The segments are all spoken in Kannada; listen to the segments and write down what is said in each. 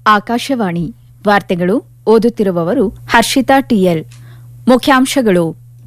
ಆಕಾಶವಾಣಿ ವಾರ್ತೆಗಳು ಓದುತ್ತಿರುವವರು ಹರ್ಷಿತಾ ಟಿಎಲ್ ಮುಖ್ಯಾಂಶಗಳು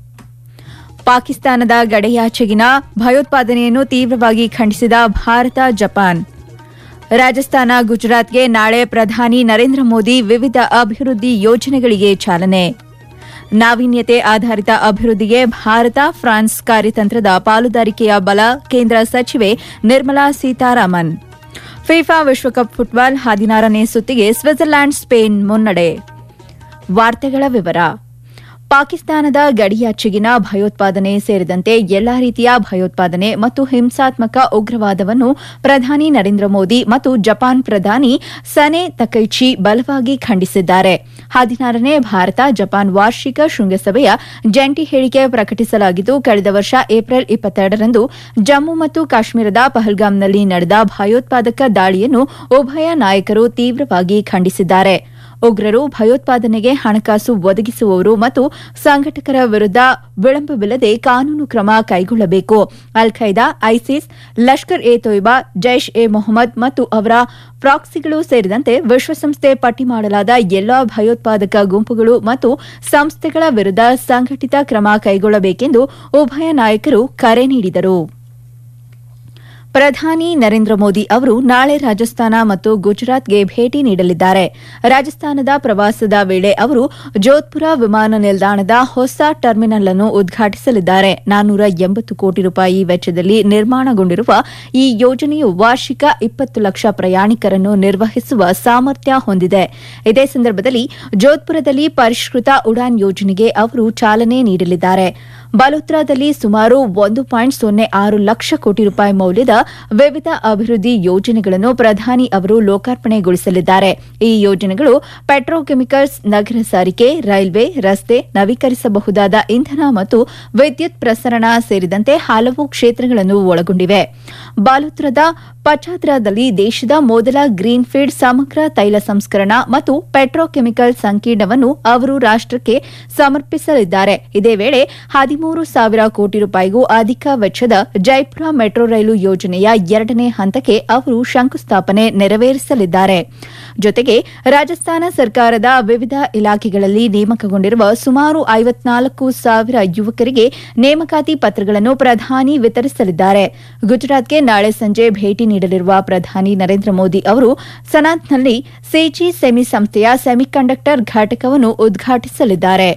ಪಾಕಿಸ್ತಾನದ ಗಡಿಯಾಚೆಗಿನ ಭಯೋತ್ಪಾದನೆಯನ್ನು ತೀವ್ರವಾಗಿ ಖಂಡಿಸಿದ ಭಾರತ ಜಪಾನ್ ರಾಜಸ್ಥಾನ ಗುಜರಾತ್ಗೆ ನಾಳೆ ಪ್ರಧಾನಿ ನರೇಂದ್ರ ಮೋದಿ ವಿವಿಧ ಅಭಿವೃದ್ಧಿ ಯೋಜನೆಗಳಿಗೆ ಚಾಲನೆ ನಾವೀನ್ಯತೆ ಆಧಾರಿತ ಅಭಿವೃದ್ಧಿಗೆ ಭಾರತ ಫ್ರಾನ್ಸ್ ಕಾರ್ಯತಂತ್ರದ ಪಾಲುದಾರಿಕೆಯ ಬಲ ಕೇಂದ್ರ ಸಚಿವೆ ನಿರ್ಮಲಾ ಸೀತಾರಾಮನ್ ಫಿಫಾ ವಿಶ್ವಕಪ್ ಫುಟ್ಬಾಲ್ ಹದಿನಾರನೇ ಸುತ್ತಿಗೆ ಸ್ವಿಟ್ಜರ್ಲ್ಯಾಂಡ್ ಸ್ಪೇನ್ ಮುನ್ನಡೆ ವಾರ್ತೆಗಳ ವಿವರ ಪಾಕಿಸ್ತಾನದ ಗಡಿಯಾಚೆಗಿನ ಭಯೋತ್ಪಾದನೆ ಸೇರಿದಂತೆ ಎಲ್ಲಾ ರೀತಿಯ ಭಯೋತ್ಪಾದನೆ ಮತ್ತು ಹಿಂಸಾತ್ಮಕ ಉಗ್ರವಾದವನ್ನು ಪ್ರಧಾನಿ ನರೇಂದ್ರ ಮೋದಿ ಮತ್ತು ಜಪಾನ್ ಪ್ರಧಾನಿ ಸನೆ ತಕೈಚಿ ಬಲವಾಗಿ ಖಂಡಿಸಿದ್ದಾರೆ ಹದಿನಾರನೇ ಭಾರತ ಜಪಾನ್ ವಾರ್ಷಿಕ ಶೃಂಗಸಭೆಯ ಜಂಟಿ ಹೇಳಿಕೆ ಪ್ರಕಟಿಸಲಾಗಿದ್ದು ಕಳೆದ ವರ್ಷ ಏಪ್ರಿಲ್ ಇಪ್ಪತ್ತೆರಡರಂದು ಜಮ್ಮು ಮತ್ತು ಕಾಶ್ಮೀರದ ಪಹಲ್ಗಾಮ್ನಲ್ಲಿ ನಡೆದ ಭಯೋತ್ಪಾದಕ ದಾಳಿಯನ್ನು ಉಭಯ ನಾಯಕರು ತೀವ್ರವಾಗಿ ಖಂಡಿಸಿದ್ದಾರೆ ಉಗ್ರರು ಭಯೋತ್ಪಾದನೆಗೆ ಹಣಕಾಸು ಒದಗಿಸುವವರು ಮತ್ತು ಸಂಘಟಕರ ವಿರುದ್ಧ ವಿಳಂಬವಿಲ್ಲದೆ ಕಾನೂನು ಕ್ರಮ ಕೈಗೊಳ್ಳಬೇಕು Al Qaeda ISIS Lashkar e Taiba Jaish e Mohammed ಮತ್ತು ಅವರ ಪ್ರಾಕ್ಸಿಗಳು ಸೇರಿದಂತೆ ವಿಶ್ವಸಂಸ್ಥೆ ಪಟ್ಟಿ ಮಾಡಲಾದ ಎಲ್ಲಾ ಭಯೋತ್ಪಾದಕ ಗುಂಪುಗಳು ಮತ್ತು ಸಂಸ್ಥೆಗಳ ವಿರುದ್ಧ ಸಂಘಟಿತ ಕ್ರಮ ಕೈಗೊಳ್ಳಬೇಕೆಂದು ಉಭಯ ನಾಯಕರು ಕರೆ ನೀಡಿದರು ಪ್ರಧಾನಿ ನರೇಂದ್ರ ಮೋದಿ ಅವರು ನಾಳೆ ರಾಜಸ್ಥಾನ ಮತ್ತು ಗುಜರಾತ್ಗೆ ಭೇಟಿ ನೀಡಲಿದ್ದಾರೆ ರಾಜಸ್ಥಾನದ ಪ್ರವಾಸದ ವೇಳೆ ಅವರು ಜೋಧ್ಪುರ ವಿಮಾನ ನಿಲ್ದಾಣದ ಹೊಸ ಟರ್ಮಿನಲ್ ಅನ್ನು ಉದ್ಘಾಟಿಸಲಿದ್ದಾರೆ ನಾನ್ನೂರ ಎಂಬತ್ತು ಕೋಟಿ ರೂಪಾಯಿ ವೆಚ್ಚದಲ್ಲಿ ನಿರ್ಮಾಣಗೊಂಡಿರುವ ಈ ಯೋಜನೆಯು ವಾರ್ಷಿಕ ಇಪ್ಪತ್ತು ಲಕ್ಷ ಪ್ರಯಾಣಿಕರನ್ನು ನಿರ್ವಹಿಸುವ ಸಾಮರ್ಥ್ಯ ಹೊಂದಿದೆ ಇದೇ ಸಂದರ್ಭದಲ್ಲಿ ಜೋಧ್ಪುರದಲ್ಲಿ ಪರಿಷ್ಕೃತ ಉಡಾನ್ ಯೋಜನೆಗೆ ಅವರು ಚಾಲನೆ ನೀಡಲಿದ್ದಾರೆ ಬಲೋತ್ರಾದಲ್ಲಿ ಸುಮಾರು ಒಂದು ಪಾಯಿಂಟ್ ಸೊನ್ನೆ ಆರು ಲಕ್ಷ ಕೋಟಿ ರೂಪಾಯಿ ಮೌಲ್ಯದ ವಿವಿಧ ಅಭಿವೃದ್ಧಿ ಯೋಜನೆಗಳನ್ನು ಪ್ರಧಾನಿ ಅವರು ಲೋಕಾರ್ಪಣೆಗೊಳಿಸಲಿದ್ದಾರೆ ಈ ಯೋಜನೆಗಳು ಪೆಟ್ರೋಕೆಮಿಕಲ್ಸ್ ನಗರ ಸಾರಿಗೆ ರೈಲ್ವೆ ರಸ್ತೆ ನವೀಕರಿಸಬಹುದಾದ ಇಂಧನ ಮತ್ತು ವಿದ್ಯುತ್ ಪ್ರಸರಣ ಸೇರಿದಂತೆ ಹಲವು ಕ್ಷೇತ್ರಗಳನ್ನು ಒಳಗೊಂಡಿವೆ ಬಾಲೋತ್ರದ ಪಚಾದ್ರಾದಲ್ಲಿ ದೇಶದ ಮೊದಲ ಗ್ರೀನ್ಫೀಲ್ಡ್ ಸಮಗ್ರ ತೈಲ ಸಂಸ್ಕರಣ ಮತ್ತು ಪೆಟ್ರೋಕೆಮಿಕಲ್ ಸಂಕೀರ್ಣವನ್ನು ಅವರು ರಾಷ್ಟಕ್ಕೆ ಸಮರ್ಪಿಸಲಿದ್ದಾರೆ ಇದೇ ವೇಳೆ ಹದಿಮೂರು ಸಾವಿರ ಕೋಟಿ ರೂಪಾಯಿಗೂ ಅಧಿಕ ವೆಚ್ಚದ ಜೈಪುರ ಮೆಟ್ರೋ ರೈಲು ಯೋಜನೆಯ ಎರಡನೇ ಹಂತಕ್ಕೆ ಅವರು ಶಂಕುಸ್ಥಾಪನೆ ನೆರವೇರಿಸಲಿದ್ದಾರೆ ಜೊತೆಗೆ ರಾಜಸ್ಥಾನ ಸರ್ಕಾರದ ವಿವಿಧ ಇಲಾಖೆಗಳಲ್ಲಿ ನೇಮಕಗೊಂಡಿರುವ ಸುಮಾರು ಐವತ್ನಾಲ್ಕು ಸಾವಿರ ಯುವಕರಿಗೆ ನೇಮಕಾತಿ ಪತ್ರಗಳನ್ನು ಪ್ರಧಾನಿ ವಿತರಿಸಲಿದ್ದಾರೆ ಗುಜರಾತ್ಗೆ ನಾಳೆ ಸಂಜೆ ಭೇಟಿ ನೀಡಲಿರುವ ಪ್ರಧಾನಿ ನರೇಂದ್ರ ಮೋದಿ ಅವರು ಸನಾತ್ನಲ್ಲಿ ಸೇಜಿ ಸೆಮಿ ಸಂಸ್ಥೆಯ ಸೆಮಿಕಂಡಕ್ಟರ್ ಘಟಕವನ್ನು ಉದ್ಘಾಟಿಸಲಿದ್ದಾರೆ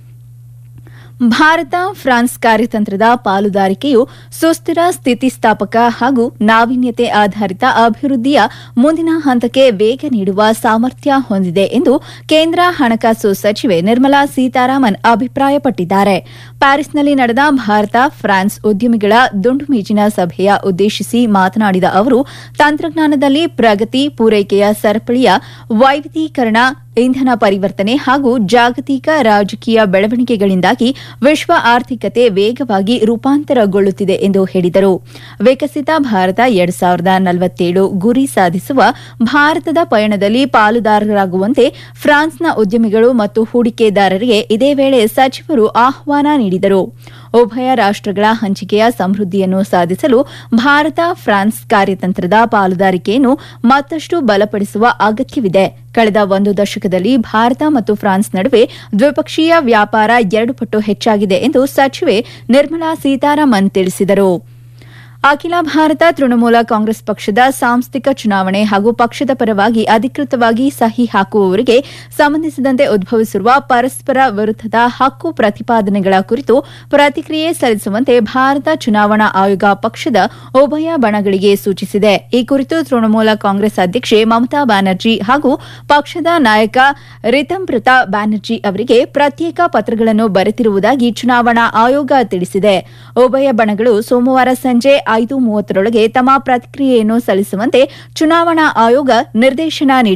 ಭಾರತ ಫ್ರಾನ್ಸ್ ಕಾರ್ಯತಂತ್ರದ ಪಾಲುದಾರಿಕೆಯು ಸುಸ್ಥಿರ ಸ್ಥಿತಿಸ್ಥಾಪಕ ಹಾಗೂ ನಾವೀನ್ಯತೆ ಆಧಾರಿತ ಅಭಿವೃದ್ಧಿಯ ಮುಂದಿನ ಹಂತಕ್ಕೆ ವೇಗ ನೀಡುವ ಸಾಮರ್ಥ್ಯ ಹೊಂದಿದೆ ಎಂದು ಕೇಂದ್ರ ಹಣಕಾಸು ಸಚಿವೆ ನಿರ್ಮಲಾ ಸೀತಾರಾಮನ್ ಅಭಿಪ್ರಾಯಪಟ್ಟಿದ್ದಾರೆ ಪ್ಯಾರಿಸ್ನಲ್ಲಿ ನಡೆದ ಭಾರತ ಫ್ರಾನ್ಸ್ ಉದ್ಯಮಿಗಳ ದುಂಡು ಮೇಜಿನ ಸಭೆಯ ಉದ್ದೇಶಿಸಿ ಮಾತನಾಡಿದ ಅವರು ತಂತ್ರಜ್ಞಾನದಲ್ಲಿ ಪ್ರಗತಿ ಪೂರೈಕೆಯ ಸರಪಳಿಯ ವೈವಿಧ್ಯೀಕರಣ ಇಂಧನ ಪರಿವರ್ತನೆ ಹಾಗೂ ಜಾಗತಿಕ ರಾಜಕೀಯ ಬೆಳವಣಿಗೆಗಳಿಂದಾಗಿ ವಿಶ್ವ ಆರ್ಥಿಕತೆ ವೇಗವಾಗಿ ರೂಪಾಂತರಗೊಳ್ಳುತ್ತಿದೆ ಎಂದು ಹೇಳಿದರು ವಿಕಸಿತ ಭಾರತ ಎರಡ್ ಸಾವಿರದ ನಲವತ್ತೇಳು ಗುರಿ ಸಾಧಿಸುವ ಭಾರತದ ಪಯಣದಲ್ಲಿ ಪಾಲುದಾರರಾಗುವಂತೆ ಫ್ರಾನ್ಸ್ನ ಉದ್ಯಮಿಗಳು ಮತ್ತು ಹೂಡಿಕೆದಾರರಿಗೆ ಇದೇ ವೇಳೆ ಸಚಿವರು ಆಹ್ವಾನ ನೀಡಿದರು ಉಭಯ ರಾಷ್ಟಗಳ ಹಂಚಿಕೆಯ ಸಮೃದ್ಧಿಯನ್ನು ಸಾಧಿಸಲು ಭಾರತ ಫ್ರಾನ್ಸ್ ಕಾರ್ಯತಂತ್ರದ ಪಾಲುದಾರಿಕೆಯನ್ನು ಮತ್ತಷ್ಟು ಬಲಪಡಿಸುವ ಅಗತ್ಯವಿದೆ ಕಳೆದ ಒಂದು ದಶಕದಲ್ಲಿ ಭಾರತ ಮತ್ತು ಫ್ರಾನ್ಸ್ ನಡುವೆ ದ್ವಿಪಕ್ಷೀಯ ವ್ಯಾಪಾರ ಎರಡು ಪಟ್ಟು ಹೆಚ್ಚಾಗಿದೆ ಎಂದು ಸಚಿವೆ ನಿರ್ಮಲಾ ಸೀತಾರಾಮನ್ ತಿಳಿಸಿದರು ಅಖಿಲ ಭಾರತ ತೃಣಮೂಲ ಕಾಂಗ್ರೆಸ್ ಪಕ್ಷದ ಸಾಂಸ್ಥಿಕ ಚುನಾವಣೆ ಹಾಗೂ ಪಕ್ಷದ ಪರವಾಗಿ ಅಧಿಕೃತವಾಗಿ ಸಹಿ ಹಾಕುವವರಿಗೆ ಸಂಬಂಧಿಸಿದಂತೆ ಉದ್ಭವಿಸಿರುವ ಪರಸ್ಪರ ವಿರುದ್ದದ ಹಕ್ಕು ಪ್ರತಿಪಾದನೆಗಳ ಕುರಿತು ಪ್ರತಿಕ್ರಿಯೆ ಸಲ್ಲಿಸುವಂತೆ ಭಾರತ ಚುನಾವಣಾ ಆಯೋಗ ಪಕ್ಷದ ಉಭಯ ಬಣಗಳಿಗೆ ಸೂಚಿಸಿದೆ ಈ ಕುರಿತು ತೃಣಮೂಲ ಕಾಂಗ್ರೆಸ್ ಅಧ್ಯಕ್ಷೆ ಮಮತಾ ಬ್ಯಾನರ್ಜಿ ಹಾಗೂ ಪಕ್ಷದ ನಾಯಕ ರಿತಂಪ್ರತ ಬ್ಯಾನರ್ಜಿ ಅವರಿಗೆ ಪ್ರತ್ಯೇಕ ಪತ್ರಗಳನ್ನು ಬರೆತಿರುವುದಾಗಿ ಚುನಾವಣಾ ಆಯೋಗ ತಿಳಿಸಿದೆ ಉಭಯ ಬಣಗಳು ಸೋಮವಾರ ಸಂಜೆ ಐದು ಮೂವತ್ತರೊಳಗೆ ತಮ್ಮ ಪ್ರತಿಕ್ರಿಯೆಯನ್ನು ಸಲ್ಲಿಸುವಂತೆ ಚುನಾವಣಾ ಆಯೋಗ ನಿರ್ದೇಶನ ನೀಡಿದೆ